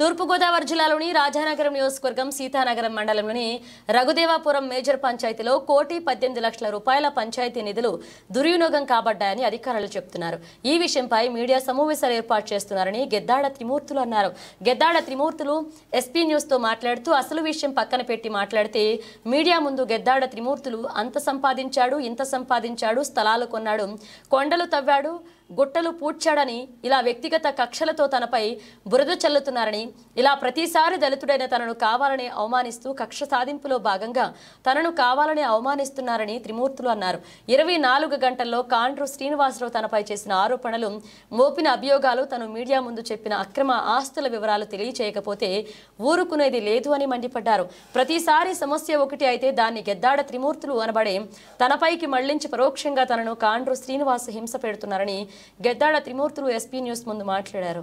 తూర్పుగోదావరి జిల్లాలోని రాజానగరం నియోజకవర్గం సీతానగరం మండలంలోని రఘుదేవాపురం మేజర్ పంచాయతీలో కోటి పద్దెనిమిది లక్షల రూపాయల పంచాయతీ నిధులు దుర్వినియోగం కాబడ్డాయని అధికారులు చెబుతున్నారు ఈ విషయంపై మీడియా సమావేశాలు ఏర్పాటు చేస్తున్నారని గెద్దాడ త్రిమూర్తులు అన్నారు గెద్దాడ త్రిమూర్తులు ఎస్పీ న్యూస్ తో మాట్లాడుతూ అసలు విషయం పక్కన పెట్టి మాట్లాడితే మీడియా ముందు గెద్దాడ త్రిమూర్తులు అంత సంపాదించాడు ఇంత సంపాదించాడు స్థలాలు కొన్నాడు కొండలు తవ్వాడు గుట్టలు పూడ్చాడని ఇలా వ్యక్తిగత కక్షలతో తనపై బురద చల్లుతున్నారని ఇలా ప్రతిసారి దళితుడైన తనను కావాలని అవమానిస్తూ కక్ష సాధింపులో భాగంగా తనను కావాలని అవమానిస్తున్నారని త్రిమూర్తులు అన్నారు ఇరవై నాలుగు గంటల్లో కాండ్రు శ్రీనివాసరావు తనపై చేసిన ఆరోపణలు మోపిన అభియోగాలు తను మీడియా ముందు చెప్పిన అక్రమ ఆస్తుల వివరాలు తెలియచేయకపోతే ఊరుకునేది లేదు అని మండిపడ్డారు ప్రతిసారి సమస్య ఒకటి అయితే దాన్ని గెద్దాడ త్రిమూర్తులు అనబడే తనపైకి మళ్లించి పరోక్షంగా తనను కాండ్రు శ్రీనివాస్ హింస పెడుతున్నారని గెద్దాడ త్రిమూర్తులు ఎస్పీ న్యూస్ ముందు మాట్లాడారు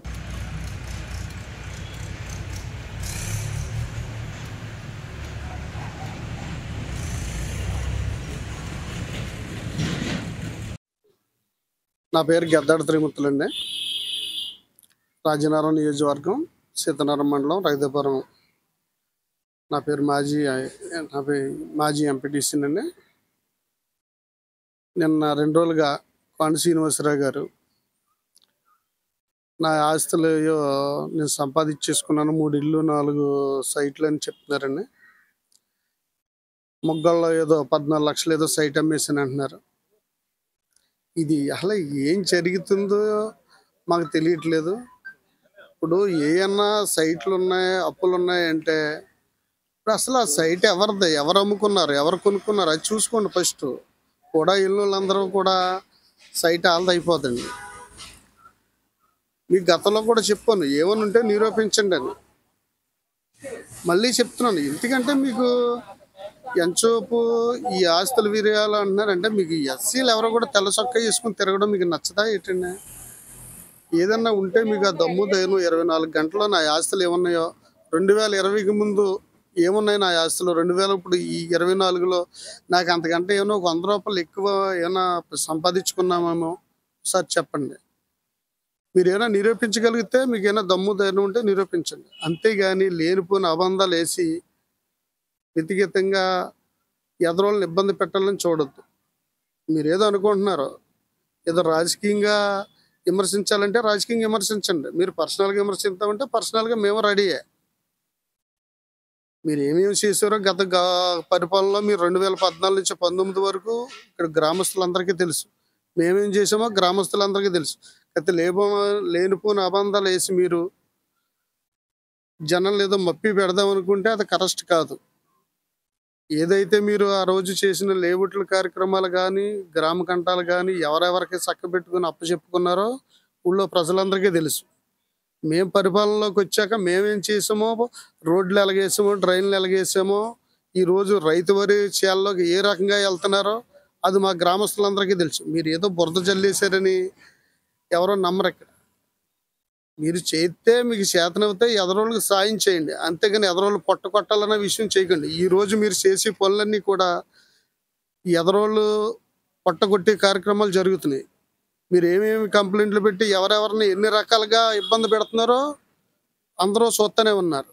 నా పేరు గద్దాడ త్రిమూర్తులండి రాజనగరం నియోజకవర్గం సీతనగరం మండలం రైతాపురం నా పేరు మాజీ నా పేరు మాజీ ఎంపీటీసీనండి నిన్న రెండు రోజులుగా కొండ శ్రీనివాసరావు గారు నా ఆస్తులు ఏవో నేను సంపాదించేసుకున్నాను మూడు ఇల్లు నాలుగు సైట్లు అని చెప్తున్నారండి మొగ్గల్లో ఏదో పద్నాలుగు లక్షలు ఏదో సైట్ అమ్మేసాను అంటున్నారు ఇది అసలు ఏం జరుగుతుందో మాకు తెలియట్లేదు ఇప్పుడు ఏమన్నా సైట్లు ఉన్నాయి అప్పులు ఉన్నాయి అంటే ఇప్పుడు అసలు ఆ సైట్ ఎవరిది ఎవరు అమ్ముకున్నారు ఎవరు కొనుక్కున్నారు అది చూసుకోండి ఫస్ట్ కూడా ఇల్లు వాళ్ళందరూ కూడా సైట్ వాళ్ళది అయిపోతుంది మీకు గతంలో కూడా చెప్పాను ఏమని ఉంటే నిరూపించండి అని మళ్ళీ చెప్తున్నాను ఎందుకంటే మీకు ఎంచోపు ఈ ఆస్తులు విరియాలు అంటున్నారంటే మీకు ఎస్సీలు ఎవరో కూడా తెల్ల చొక్కా వేసుకుని తిరగడం మీకు నచ్చదా ఏంటండి ఏదన్నా ఉంటే మీకు ఆ దమ్ము ధైర్యం ఇరవై నాలుగు గంటల్లో నా ఆస్తులు ఏమున్నాయో రెండు వేల ఇరవైకి ముందు ఏమున్నాయి నా ఆస్తులు రెండు వేల ఇప్పుడు ఈ ఇరవై నాలుగులో నాకు అంతకంటే ఏమో ఒక వంద రూపాయలు ఎక్కువ ఏమైనా సంపాదించుకున్నామేమో ఒకసారి చెప్పండి మీరు ఏమైనా నిరూపించగలిగితే మీకు ఏమైనా దమ్ము ధైర్యం ఉంటే నిరూపించండి అంతేగాని లేనిపోయిన అబంధాలు వేసి వ్యక్తిగతంగా ఎదరోళ్ళని ఇబ్బంది పెట్టాలని చూడొద్దు మీరు ఏదో అనుకుంటున్నారు ఏదో రాజకీయంగా విమర్శించాలంటే రాజకీయంగా విమర్శించండి మీరు పర్సనల్గా విమర్శిస్తామంటే పర్సనల్గా మేము రెడీయే మీరు ఏమేమి చేశారో గత గా- పరిపాలనలో మీరు రెండు వేల పద్నాలుగు నుంచి పంతొమ్మిది వరకు ఇక్కడ గ్రామస్తులందరికీ తెలుసు మేమేం చేసామో గ్రామస్తులందరికీ తెలుసు అయితే లేబో లేనిపోయిన అబంధాలు వేసి మీరు జనం ఏదో మప్పి పెడదాం అనుకుంటే అది కరెక్ట్ కాదు ఏదైతే మీరు ఆ రోజు చేసిన లేవుట్ల కార్యక్రమాలు కానీ గ్రామ కంటాలు కానీ ఎవరెవరికి చక్క పెట్టుకుని అప్పచెప్పుకున్నారో ఊళ్ళో ప్రజలందరికీ తెలుసు మేము పరిపాలనలోకి వచ్చాక మేమేం చేసామో రోడ్లు ఎలాగేసామో డ్రైన్లు ఎలాగేసామో ఈ రోజు రైతు వరి చేలలోకి ఏ రకంగా వెళ్తున్నారో అది మా గ్రామస్తులందరికీ తెలుసు మీరు ఏదో బురద జల్లేశారని ఎవరో నమ్మరు ఇక్కడ మీరు చేస్తే మీకు చేతనవుతే ఎదరోళ్ళకి సాయం చేయండి అంతేగాని ఎదరోళ్ళు పొట్ట కొట్టాలన్న విషయం చేయకండి ఈ రోజు మీరు చేసే పనులన్నీ కూడా ఈ ఎదరోళ్ళు పొట్టగొట్టే కార్యక్రమాలు జరుగుతున్నాయి మీరు ఏమేమి కంప్లైంట్లు పెట్టి ఎవరెవరిని ఎన్ని రకాలుగా ఇబ్బంది పెడుతున్నారో అందరూ చూస్తూనే ఉన్నారు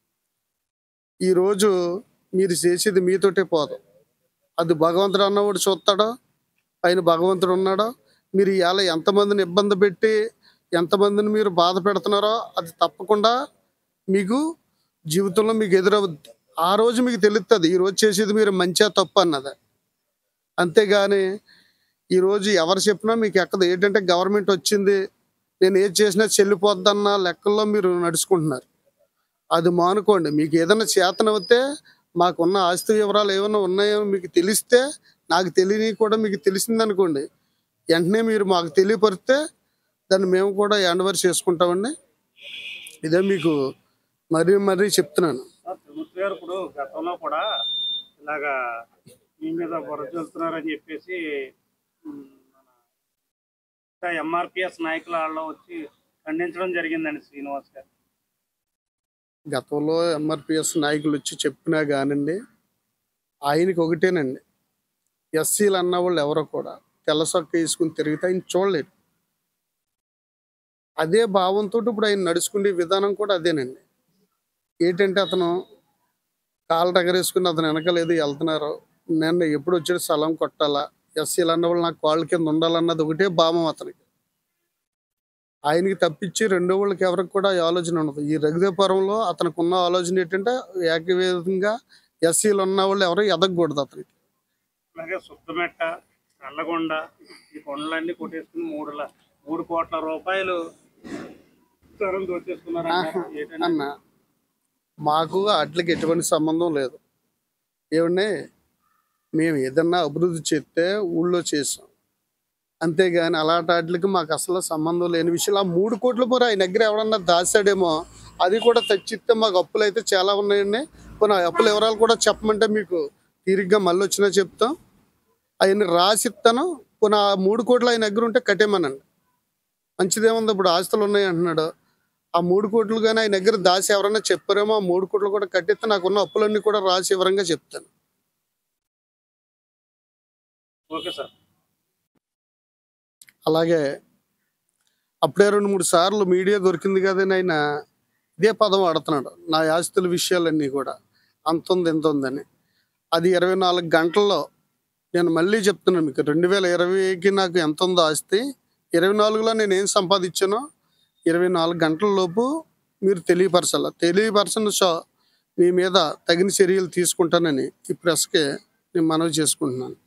ఈరోజు మీరు చేసేది మీతోటే పోదు అది భగవంతుడు అన్నవాడు చూస్తాడో పైన భగవంతుడు ఉన్నాడో మీరు ఇలా ఎంతమందిని ఇబ్బంది పెట్టి ఎంతమందిని మీరు బాధ పెడుతున్నారో అది తప్పకుండా మీకు జీవితంలో మీకు ఎదురవుద్ది ఆ రోజు మీకు తెలుస్తుంది ఈ రోజు చేసేది మీరు మంచిగా తప్పు అన్నది అంతేగాని ఈరోజు ఎవరు చెప్పినా మీకు ఎక్కదు ఏంటంటే గవర్నమెంట్ వచ్చింది నేను ఏది చేసినా చెల్లిపోద్దన్న లెక్కల్లో మీరు నడుచుకుంటున్నారు అది మానుకోండి మీకు ఏదైనా చేతనవుతే మాకున్న ఆస్తి వివరాలు ఏమైనా ఉన్నాయో మీకు తెలిస్తే నాకు తెలియని కూడా మీకు తెలిసిందనుకోండి వెంటనే మీరు మాకు తెలియపరిస్తే దాన్ని మేము కూడా హ్యాండ్ చేసుకుంటామండి ఇదే మీకు మరీ మరీ చెప్తున్నాను సార్ త్రిమూర్తి గారు ఇప్పుడు గతంలో కూడా ఇలాగా మీ మీద బురద చల్లుతున్నారని చెప్పేసి ఉమ్, మన ఎంఆర్పిఎస్ నాయకుల వాళ్ళు వచ్చి ఖండించడం జరిగిందండి శ్రీనివాస్ గారు గతంలో ఎంఆర్పిఎస్ నాయకులు వచ్చి చెప్పినా కానండి ఆయనకి ఒకటేనండి ఎస్సీలు అన్న వాళ్ళు ఎవరో కూడా తెల్ల సొక్క వేసుకుని తిరిగితే ఆయన చూడలేరు అదే భావంతో ఇప్పుడు ఆయన నడుచుకునే విధానం కూడా అదేనండి ఏంటంటే అతను కాలు రగరేసుకుని అతను వెనకలేదు వెళ్తున్నారు నేను ఎప్పుడు వచ్చాడు స్థలం కొట్టాలా ఎస్సీలు అన్న వాళ్ళు నాకు కాళ్ళ కింద ఉండాలన్నది ఒకటే భావం అతనికి ఆయనకి తప్పించి రెండో వాళ్ళకి ఎవరికి కూడా ఈ ఆలోచన ఉండదు ఈ రఘుదేపురంలో అతనికి ఉన్న ఆలోచన ఏంటంటే ఏకవేదంగా ఎస్సీలు ఉన్న వాళ్ళు ఎవరు ఎదగకూడదు అతనికి అలాగే సుద్దమెట్ట నల్లగొండ ఈ కొండలన్నీ కొట్టేసుకుని మూడు ల- మూడు కోట్ల రూపాయలు స్థలం దోచేసుకున్నారు అంటారు. ఏంటండి అన్న మాకు వాటికి ఎటువంటి సంబంధం లేదు ఏమండి మేము ఏదన్నా అభివృద్ధి చేస్తే ఊళ్ళో చేసాం అంతేగాని అలాంటి వాటికి మాకు అసలు సంబంధం లేని విషయాలు ఆ మూడు కోట్ల మరి ఆయన దగ్గర ఎవడన్నా దాచాడేమో అది కూడా తెచ్చిస్తే మాకు అప్పులు అయితే చాలా ఉన్నాయండి కొన్ని అప్పుల వివరాలు కూడా చెప్పమంటే మీకు తీరిగ్గా మళ్ళీ వచ్చినా చెప్తాం అవన్నీ రాసిస్తాను కొన్ని ఆ మూడు కోట్లు ఆయన దగ్గర ఉంటే కట్టేమనండి మంచిదేముంది ఇప్పుడు ఆస్తులు ఉన్నాయి అంటున్నాడు ఆ మూడు కోట్లు కానీ ఆయన దగ్గర దాచి ఎవరైనా చెప్పారేమో ఆ మూడు కోట్లు కూడా కట్టిస్తే నాకున్న అప్పులన్నీ కూడా రాసి వివరంగా చెప్తాను ఓకే సార్ అలాగే అప్పుడే రెండు మూడు సార్లు మీడియా దొరికింది కదని ఆయన ఇదే పదం వాడుతున్నాడు నా ఆస్తుల విషయాలన్నీ కూడా అంత ఉంది ఎంత ఉందని అది ఇరవై నాలుగు గంటల్లో నేను మళ్ళీ చెప్తున్నాను మీకు రెండు వేల ఇరవైకి నాకు ఎంత ఉందో ఆస్తి ఇరవై నాలుగులో నేను ఏం సంపాదించానో ఇరవై నాలుగు గంటల లోపు మీరు తెలియపరచాల తెలియపరచని సో మీ మీద తగిన చర్యలు తీసుకుంటానని ఈ ప్రెస్కి నేను మనవి చేసుకుంటున్నాను